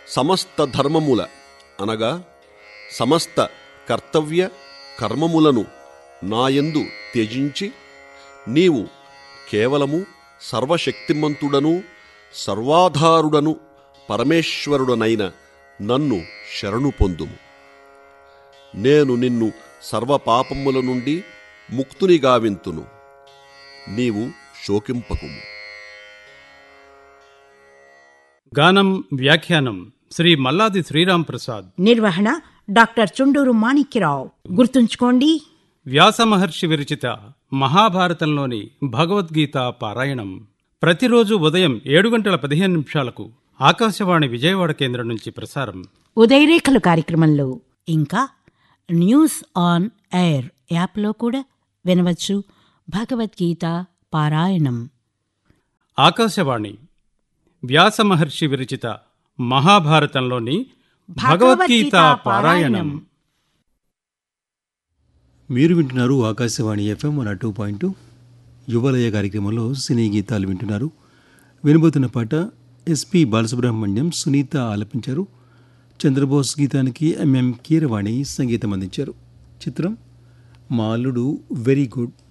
సమస్త ధర్మముల అనగా సమస్త కర్తవ్య కర్మములను నాయందు త్యజించి నీవు కేవలము సర్వశక్తిమంతుడను సర్వాధారుడను పరమేశ్వరుడనైన నన్ను శరణు పొందుము నేను నిన్ను సర్వపాపముల నుండి ముక్తుని గావింతును నీవు శోకింపకుము గానం వ్యాఖ్యానం శ్రీ మల్లాది శ్రీరామ్ ప్రసాద్ నిర్వహణ డాక్టర్ చుండూరు మాణిక్యరావు గుర్తుంచుకోండి వ్యాస మహర్షి విరచిత మహాభారతంలోని భగవద్గీత పారాయణం ప్రతిరోజు ఉదయం ఏడు గంటల పదిహేను నిమిషాలకు ఆకాశవాణి విజయవాడ కేంద్రం నుంచి ప్రసారం ఉదయరేఖలు కార్యక్రమంలో ఇంకా న్యూస్ ఆన్ ఎయిర్ యాప్లో కూడా వినవచ్చు భగవద్గీత పారాయణం ఆకాశవాణి వ్యాస మహర్షి విరచిత మహాభారతంలోని భగవద్గీత పారాయణం మీరు వింటున్నారు Akashvani FM one two point two Yuvalaya కార్యక్రమంలో సినీ గీతాలు వింటున్నారు వినబోతున్న పాట ఎస్పి బాలసుబ్రహ్మణ్యం సునీత ఆలపించారు చంద్రబోస్ గీతానికి ఎంఎం కీరవాణి సంగీతం అందించారు చిత్రం మాలుడు వెరీ గుడ్